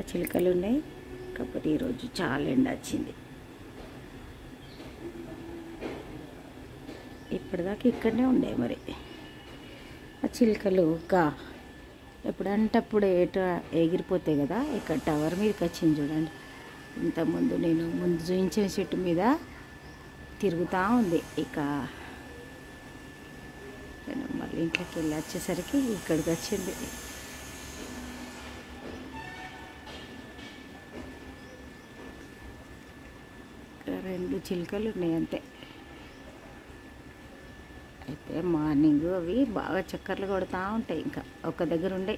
చిలుకలు ఉన్నాయి కాకపోతే ఈరోజు చాలా ఎండ వచ్చింది ఇప్పటిదాకా ఇక్కడనే ఉండే మరి ఆ చిలుకలు కా ఎప్పుడంటే అప్పుడు ఏట ఎగిరిపోతాయి కదా ఇక్కడ టవర్ మీదకి వచ్చింది చూడండి ఇంతకుముందు నేను ముందు చూపించిన చెట్టు మీద తిరుగుతూ ఉంది ఇక నేను మళ్ళీ ఇంట్లోకి వెళ్ళి వచ్చేసరికి ఇక్కడికి వచ్చింది ఇక్కడ రెండు చిలుకలు ఉన్నాయి అంతే అయితే మార్నింగ్ అవి బాగా చక్కర్లు కొడుతూ ఉంటాయి ఇంకా ఒక దగ్గర ఉండే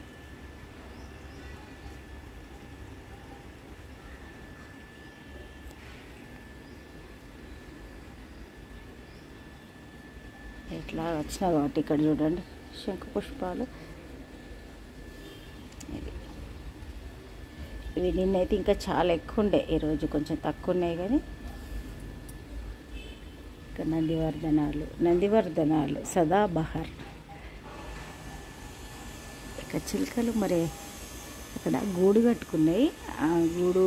ఇట్లా వచ్చినా కాబట్టి ఇక్కడ చూడండి శంకు పుష్పాలు ఇది ఇవి నిన్నైతే ఇంకా చాలా ఎక్కువ ఉండే ఈరోజు కొంచెం తక్కువ ఉన్నాయి కానీ ఇంకా నందివర్ధనాలు నందివర్ధనాలు సదాబహార్ ఇక చిలుకలు మరి అక్కడ గూడు కట్టుకున్నాయి ఆ గూడు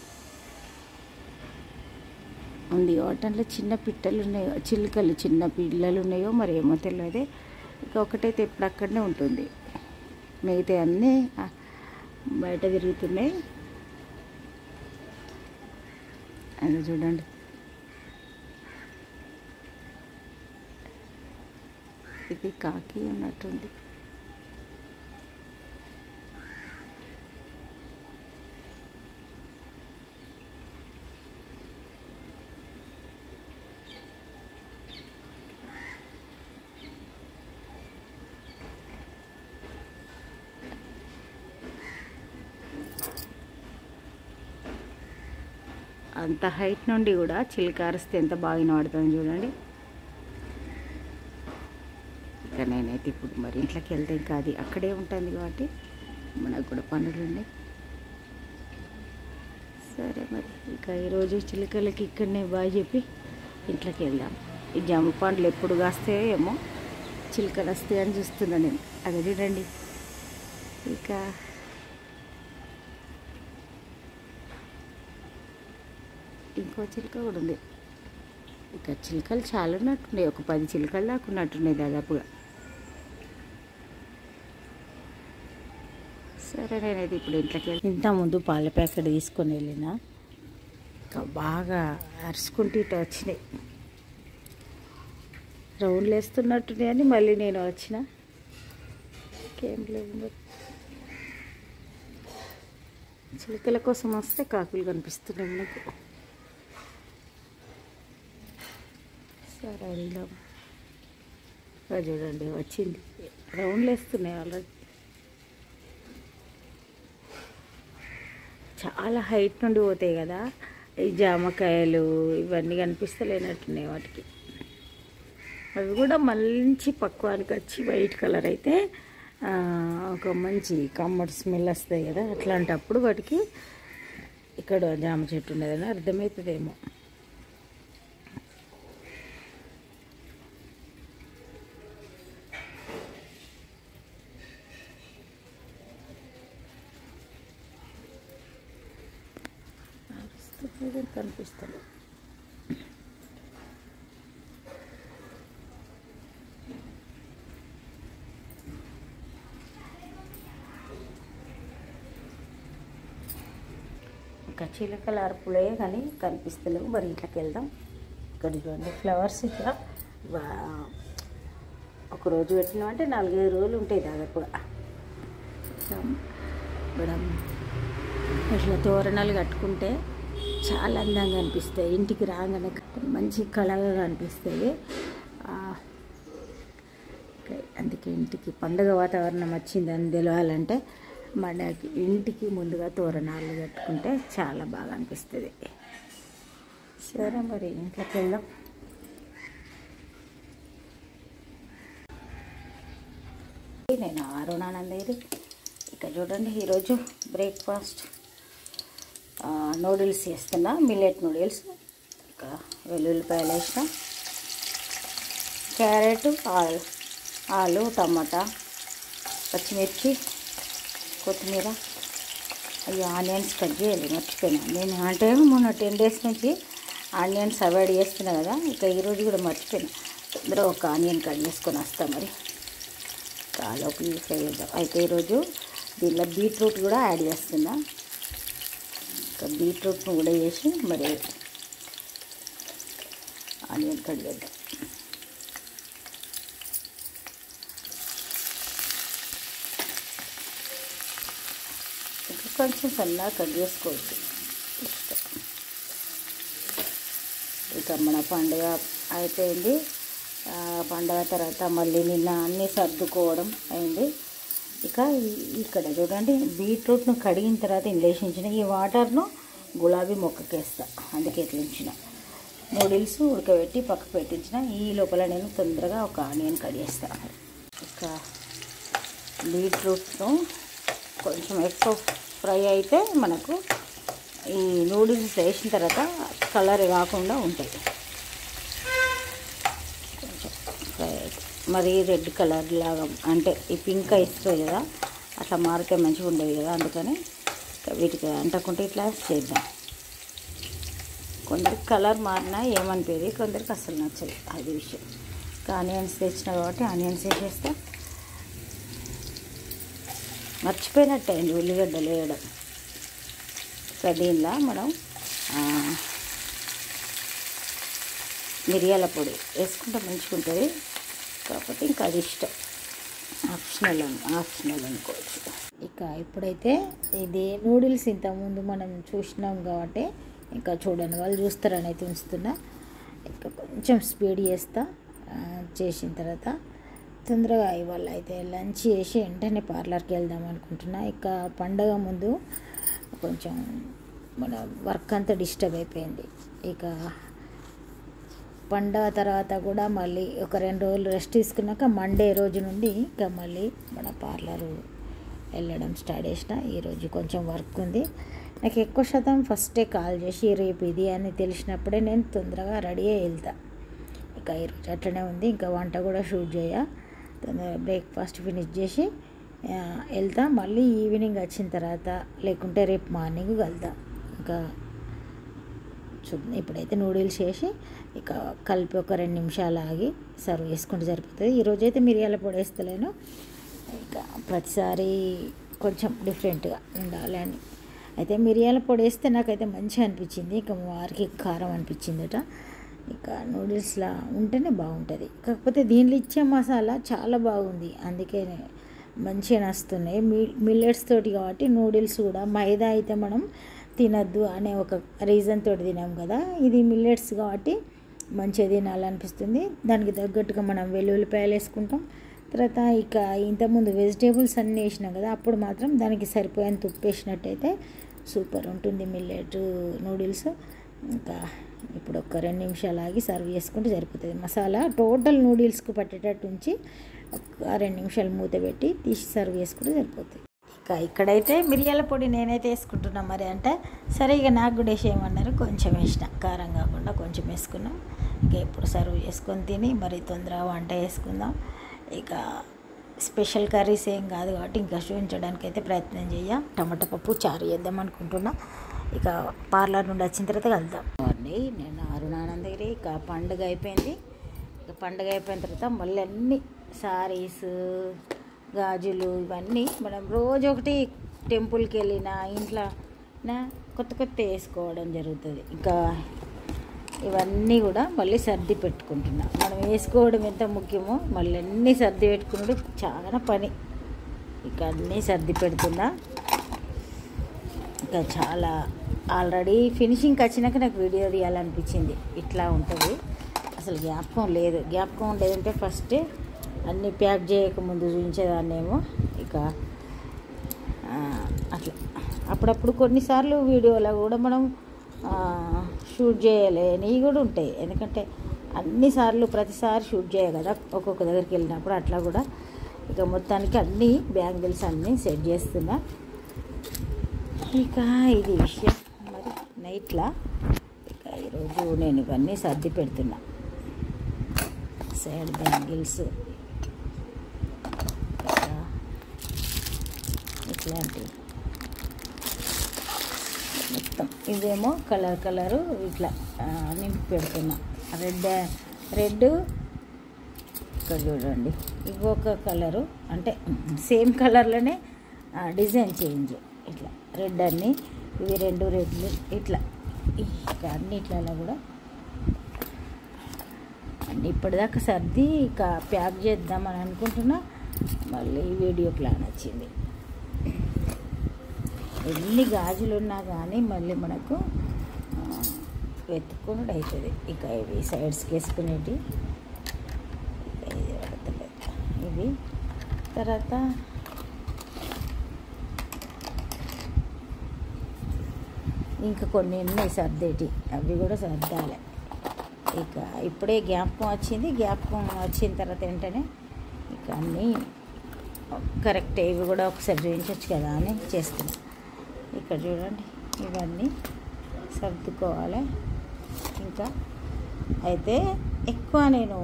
ఉంది వాటంలో చిన్న పిట్టలు ఉన్నాయో చిలుకలు చిన్న పిల్లలు ఉన్నాయో మరి ఏమో తెలియదు ఇక ఒకటైతే ఇప్పుడు అక్కడనే ఉంటుంది మిగతా అన్నీ ఆ, బయట తిరుగుతున్నాయి అది చూడండి ఇది కాకి ఉన్నట్టుంది అంత హైట్ నుండి కూడా చిలుక అరిస్తే ఎంత బాగా వినబడుతుంది చూడండి ఇక నేనైతే ఇప్పుడు మరి ఇంట్లోకి వెళ్తే ఇంకా అది అక్కడే ఉంటుంది కాబట్టి మనకు కూడా పనులు ఉన్నాయి సరే మరి ఇక ఈరోజు చిలుకలకి ఇక్కడనే బాగా చెప్పి ఇంట్లోకి వెళ్దాం ఈ జామ పండ్లు ఎప్పుడు కాస్తాయో ఏమో చిలుకలు వస్తాయని చూస్తున్నా నేను అది చూడండి ఇక ఇంకో చిలుక కూడా ఉంది ఇక చిలుకలు చాలా ఉన్నట్టున్నాయి ఒక పది చిలుకలు దాకా ఉన్నట్టున్నాయి దాదాపుగా సరే నేనైతే ఇప్పుడు ఇంట్లోకి వెళ్ళి ఇంత ముందు పాల ప్యాకెట్ తీసుకొని వెళ్ళిన ఇంకా బాగా అరుచుకుంటూ ఇటు వచ్చినాయి రౌండ్లు వేస్తున్నట్టున్నాయి అని మళ్ళీ నేను వచ్చిన ఇంకేం లేదు మరి. చిలుకల కోసం వస్తే కాకులు కనిపిస్తున్నాయి మనకు సరే వెళ్దాం ఇక్కడ చూడండి వచ్చింది రౌండ్లు వేస్తున్నాయి ఆల్రెడీ చాలా హైట్ నుండి పోతాయి కదా ఈ జామకాయలు ఇవన్నీ కనిపిస్తలేనట్టున్నాయి వాటికి అవి కూడా మంచి పక్వానికి వచ్చి వైట్ కలర్ అయితే ఆ, ఒక మంచి కమ్మటి స్మెల్ వస్తాయి కదా అట్లాంటప్పుడు వాటికి ఇక్కడ జామ చెట్టు ఉన్నదని అర్థమవుతుందేమో అరుస్తుంది కానీ కనిపిస్తలేదు ఇంకా చిలకల అరుపులే కానీ కనిపిస్తలేవు మరి ఇంట్లోకి వెళ్దాం ఇక్కడ చూడండి ఫ్లవర్స్ ఇట్లా వా- ఒక రోజు పెట్టినామంటే నాలుగైదు రోజులు ఉంటాయి దాదాపుగా మేడం ఇట్లా తోరణాలు కట్టుకుంటే చాలా అందంగా అనిపిస్తాయి ఇంటికి రాగానే మంచి కళగా కనిపిస్తాయి ఆ, ఓకే, అందుకే ఇంటికి పండుగ వాతావరణం వచ్చిందని తెలవాలంటే మనకి ఇంటికి ముందుగా తోరణాలు కట్టుకుంటే చాలా బాగా అనిపిస్తుంది సరే మరి ఇంట్లోకి వెళ్దాం నేను అరుణానందేది ఇక చూడండి ఈరోజు బ్రేక్ఫాస్ట్ నూడిల్స్ చేస్తున్నా మిల్లెట్ నూడిల్స్ ఇక వెల్లుల్లిపాయలు వేసిన క్యారెట్ ఆలు ఆలు టమాటా పచ్చిమిర్చి కొత్తిమీర అవి ఆనియన్స్ కట్ చేయాలి మర్చిపోయినా నేను అంటే మొన్న టెన్ డేస్ నుంచి ఆనియన్స్ అవాయిడ్ చేస్తున్నా కదా ఇక ఈరోజు కూడా మర్చిపోయినా అందరూ ఒక ఆనియన్ కట్ చేసుకొని వస్తాం మరి కాలోపు ఫ్రై చేద్దాం అయితే ఈరోజు దీనిలో బీట్రూట్ కూడా యాడ్ చేస్తున్నా ఇంకా బీట్రూట్ను కూడా వేసి మరి ఆనియన్ కట్ చేద్దాం ఇంకా కొంచెం సన్నగా కట్ చేసుకోవచ్చు ఇష్టం ఇక మన పండుగ అయిపోయింది ఆ, పండుగ తర్వాత మళ్ళీ నిన్న అన్నీ సర్దుకోవడం అయింది ఇక ఈ- ఇక్కడ చూడండి బీట్రూట్ను కడిగిన తర్వాత ఇందులో ఈ వాటర్ను గులాబీ మొక్కకేస్తా అందుకే ఇట్లా ఉంచిన నూడిల్స్ ఉడకబెట్టి పక్కకు పెట్టించిన ఈ లోపల నేను తొందరగా ఒక ఆనియన్ కట్ చేస్తాను ఇక బీట్రూట్ను కొంచెం ఎక్కువ ఫ్రై అయితే మనకు ఈ నూడిల్స్ వేసిన తర్వాత కలర్ కాకుండా ఉంటాయి కొంచెం ఫ్రై అయితే మరి రెడ్ కలర్ లాగా అంటే ఈ పింక్ ఇస్తుంది కదా అట్లా మారితే మంచిగా ఉండేది కదా అందుకని వీటికి అంటకుంటే ఇట్లా చేద్దాం కొందరికి కలర్ మారినా ఏమనిపోయేది కొందరికి అసలు నచ్చదు అది విషయం ఇంకా ఆనియన్స్ తెచ్చిన కాబట్టి ఆనియన్స్ వేసేస్తా మర్చిపోయినట్టయింది ఉల్లిగడ్డలు వేయడం ఇంకా దీనిలో మనం ఆ, మిరియాల పొడి వేసుకుంటే మంచిగా ఉంటుంది కాకపోతే ఇంకా అది ఇష్టం ఆప్షనల్ అను ఆప్షనల్ అనుకోవచ్చు ఇక ఇప్పుడైతే ఇది నూడిల్స్ ఇంతకుముందు మనం చూసినాం కాబట్టి ఇంకా చూడండి వాళ్ళు చూస్తారని అయితే ఉంచుతున్నా ఇంకా కొంచెం స్పీడ్ చేస్తా ఆ, చేసిన తర్వాత తొందరగా ఇవాళ అయితే లంచ్ చేసి వెంటనే పార్లర్కి వెళ్దాం అనుకుంటున్నా ఇక పండగ ముందు కొంచెం మన వర్క్ అంతా డిస్టర్బ్ అయిపోయింది ఇక పండగ తర్వాత కూడా మళ్ళీ ఒక రెండు రోజులు రెస్ట్ తీసుకున్నాక మండే రోజు నుండి ఇంకా మళ్ళీ మన పార్లర్ వెళ్ళడం స్టార్ట్ చేసిన ఈరోజు కొంచెం వర్క్ ఉంది నాకు ఎక్కువ శాతం ఫస్టే కాల్ చేసి రేపు ఇది అని తెలిసినప్పుడే నేను తొందరగా రెడీ అయ్యి వెళ్తా ఇక ఈరోజు అట్లనే ఉంది ఇంకా వంట కూడా షూట్ చేయ తొందరగా బ్రేక్ఫాస్ట్ ఫినిష్ చేసి ఆ, వెళ్తా మళ్ళీ ఈవినింగ్ వచ్చిన తర్వాత లేకుంటే రేపు మార్నింగ్ వెళ్తా ఇంకా చూద్దాం ఇప్పుడైతే నూడిల్స్ చేసి ఇక కలిపి ఒక రెండు నిమిషాలు ఆగి సర్వ్ చేసుకుంటే సరిపోతుంది ఈరోజైతే మిరియాల పొడి వేస్తలేను ఇక ప్రతిసారి కొంచెం డిఫరెంట్గా ఉండాలి అని అయితే మిరియాల పొడి వేస్తే నాకైతే మంచిగా అనిపించింది ఇక మా వారికి కారం అనిపించిందట ఇక నూడిల్స్లా ఉంటేనే బాగుంటుంది కాకపోతే దీనిలో ఇచ్చే మసాలా చాలా బాగుంది అందుకే మంచిగా నస్తున్నాయి మీ మిల్లెట్స్ తోటి కాబట్టి నూడిల్స్ కూడా మైదా అయితే మనం తినద్దు అనే ఒక రీజన్ తోటి తినాం కదా ఇది మిల్లెట్స్ కాబట్టి మంచిగా తినాలనిపిస్తుంది దానికి తగ్గట్టుగా మనం వెల్లుల్లిపాయలు వేసుకుంటాం తర్వాత ఇక ఇంతకుముందు వెజిటేబుల్స్ అన్నీ వేసినాం కదా అప్పుడు మాత్రం దానికి సరిపోయేంత ఉప్పు వేసినట్టయితే సూపర్ ఉంటుంది మిల్లెట్ నూడిల్స్ ఇంకా ఇప్పుడు ఒక రెండు నిమిషాలు ఆగి సర్వ్ చేసుకుంటే సరిపోతుంది మసాలా టోటల్ నూడిల్స్కి పట్టేటట్టు ఉంచి ఒక రెండు నిమిషాలు మూత పెట్టి తీసి సర్వ్ చేసుకుంటే సరిపోతుంది ఇక ఇక్కడైతే మిరియాల పొడి నేనైతే వేసుకుంటున్నా మరి అంటే సరే ఇక నాకు కూడా వేసేయమన్నారు కొంచెం వేసిన కారం కాకుండా కొంచెం వేసుకున్నాం ఇక ఇప్పుడు సర్వ్ చేసుకొని తిని మరి తొందరగా వంట వేసుకుందాం ఇక స్పెషల్ కర్రీస్ ఏం కాదు కాబట్టి ఇంకా చూపించడానికి అయితే ప్రయత్నం చేయ టమాటా పప్పు చారు చేద్దాం అనుకుంటున్నా ఇక పార్లర్ నుండి వచ్చిన తర్వాత కలుద్దాం అండి నేను అరుణానందగిరి ఇక పండుగ అయిపోయింది ఇక పండుగ అయిపోయిన తర్వాత మళ్ళీ అన్ని సారీస్ గాజులు ఇవన్నీ మనం రోజు ఒకటి టెంపుల్కి వెళ్ళినా ఇంట్లో నా కొత్త కొత్త వేసుకోవడం జరుగుతుంది ఇంకా ఇవన్నీ కూడా మళ్ళీ సర్ది పెట్టుకుంటున్నా మనం వేసుకోవడం ఎంత ముఖ్యమో మళ్ళీ అన్నీ సర్ది పెట్టుకున్నప్పుడు చాలా పని ఇక అన్నీ సర్ది పెడుతున్నా ఇంకా చాలా ఆల్రెడీ ఫినిషింగ్కి వచ్చినాక నాకు వీడియో తీయాలనిపించింది ఇట్లా ఉంటుంది అసలు జ్ఞాపకం లేదు జ్ఞాపకం లేదంటే ఫస్ట్ అన్నీ ప్యాక్ చేయకముందు చూపించేదాన్నేమో ఇక ఆ, అట్లా అప్పుడప్పుడు కొన్నిసార్లు వీడియోలో కూడా మనం ఆ, షూట్ చేయలేని కూడా ఉంటాయి ఎందుకంటే అన్నిసార్లు ప్రతిసారి షూట్ చేయ కదా ఒక్కొక్క దగ్గరికి వెళ్ళినప్పుడు అట్లా కూడా ఇక మొత్తానికి అన్నీ బ్యాంగిల్స్ అన్నీ సెట్ చేస్తున్నా ఇక ఇది విషయం మరి నైట్లా ఇక ఈరోజు నేను ఇవన్నీ సర్ది పెడుతున్నా సైడ్ బ్యాంగిల్స్ ఇక ఇట్లాంటివి ఇవేమో కలర్ కలరు ఇట్లా ఆ, నింపి పెడుతున్నా రెడ్ రెడ్ ఇక్కడ చూడండి ఇంకొక కలరు అంటే సేమ్ కలర్లోనే డిజైన్ చేంజ్ ఇట్లా రెడ్ అన్ని ఇవి రెండు రెడ్లు ఇట్లా ఇక అన్నిట్లలో కూడా అన్ని ఇప్పటిదాకా సర్ది ఇక ప్యాక్ చేద్దామని అనుకుంటున్నా మళ్ళీ వీడియో ప్లాన్ వచ్చింది ఎన్ని గాజులు ఉన్నా కానీ మళ్ళీ మనకు ఆ, వెతుక్కునుడు అవుతుంది ఇక ఇవి సైడ్స్కి వేసుకునేటి ఇక ఇది పడతలేదు ఇవి తర్వాత ఇంకా కొన్ని ఉన్నాయి సర్దేటి అవి కూడా సర్దాలి ఇక ఇప్పుడే జ్ఞాపకం వచ్చింది జ్ఞాపకం వచ్చిన తర్వాత వెంటనే ఇక అన్నీ కరెక్ట్ ఇవి కూడా ఒకసారి చూపించవచ్చు కదా అని చేస్తున్నా ఇక్కడ చూడండి ఇవన్నీ సర్దుకోవాలి ఇంకా అయితే ఎక్కువ నేను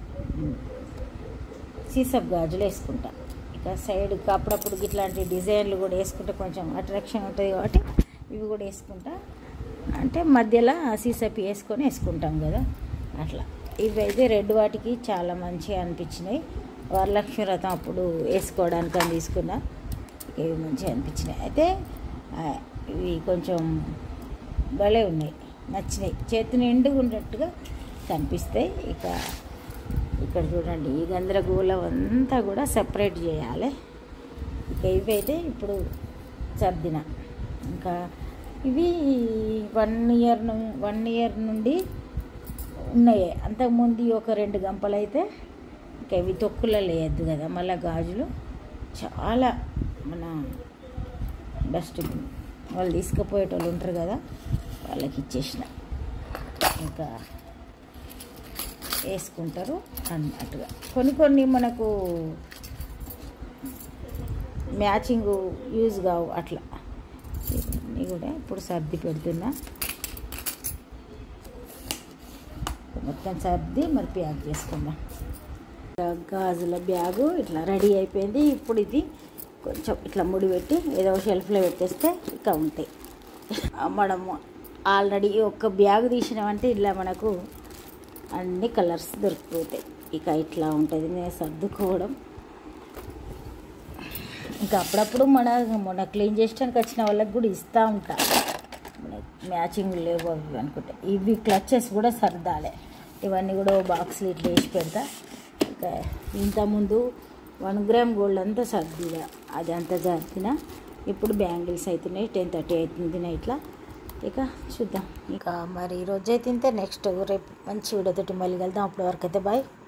సీసప్ గాజులు వేసుకుంటా ఇక సైడ్కి అప్పుడప్పుడు ఇట్లాంటి డిజైన్లు కూడా వేసుకుంటే కొంచెం అట్రాక్షన్ ఉంటుంది కాబట్టి ఇవి కూడా వేసుకుంటా అంటే మధ్యలో సీసప్ వేసుకొని వేసుకుంటాం కదా అట్లా ఇవి అయితే రెడ్ వాటికి చాలా మంచిగా అనిపించినాయి వరలక్ష్మి వ్రతం అప్పుడు వేసుకోవడానికి అని తీసుకున్నా ఇవి మంచిగా అనిపించినాయి అయితే ఆ, ఇవి కొంచెం భలే ఉన్నాయి నచ్చినాయి చేతి నిండుగా ఉన్నట్టుగా కనిపిస్తాయి ఇక ఇక్కడ చూడండి ఈ గందరగోళం అంతా కూడా సెపరేట్ చేయాలి ఇక ఇవి అయితే ఇప్పుడు సర్దిన ఇంకా ఇవి వన్ ఇయర్ ను వన్ ఇయర్ నుండి ఉన్నాయి అంతకుముందు ఈ ఒక రెండు గంపలు అయితే ఇంకా ఇవి తొక్కులలో వేయద్దు కదా మళ్ళీ గాజులు చాలా మన డస్ట్బిన్ వాళ్ళు తీసుకుపోయేటోళ్ళు ఉంటారు కదా వాళ్ళకి ఇచ్చేసిన ఇంకా వేసుకుంటారు అన్నట్టుగా కొన్ని కొన్ని మనకు మ్యాచింగ్ యూజ్ కావు అట్లా ఇవన్నీ కూడా ఇప్పుడు సర్ది పెడుతున్నా మొత్తం సర్ది మరి ప్యాక్ చేసుకుందాం గాజుల బ్యాగు ఇట్లా రెడీ అయిపోయింది ఇప్పుడు ఇది కొంచెం ఇట్లా ముడి పెట్టి ఏదో షెల్ఫ్లో పెట్టేస్తే ఇక ఉంటాయి మనము ఆల్రెడీ ఒక బ్యాగ్ తీసినామంటే ఇలా మనకు అన్ని కలర్స్ దొరికిపోతాయి ఇక ఇట్లా ఉంటుంది నేను సర్దుకోవడం ఇంకా అప్పుడప్పుడు మన మన క్లీన్ చేయడానికి వచ్చిన వాళ్ళకి కూడా ఇస్తూ ఉంటా మ్యాచింగ్ లేవు అవి అనుకుంటా ఇవి క్లచెస్ కూడా సర్దాలి ఇవన్నీ కూడా బాక్స్లు ఇట్లా వేసి పెడతా ఇక ఇంతకుముందు వన్ గ్రామ్ గోల్డ్ అంతా సర్దిదా అది అంతా సర్దిన ఇప్పుడు బ్యాంగిల్స్ అవుతున్నాయి టెన్ థర్టీ అవుతుంది ఇట్లా ఇక చూద్దాం ఇక మరి ఈరోజు అయితే ఇంతే నెక్స్ట్ రేపు మంచి వీడియోతోటి మళ్ళీ వెళ్దాం అప్పటి వరకు అయితే బాయ్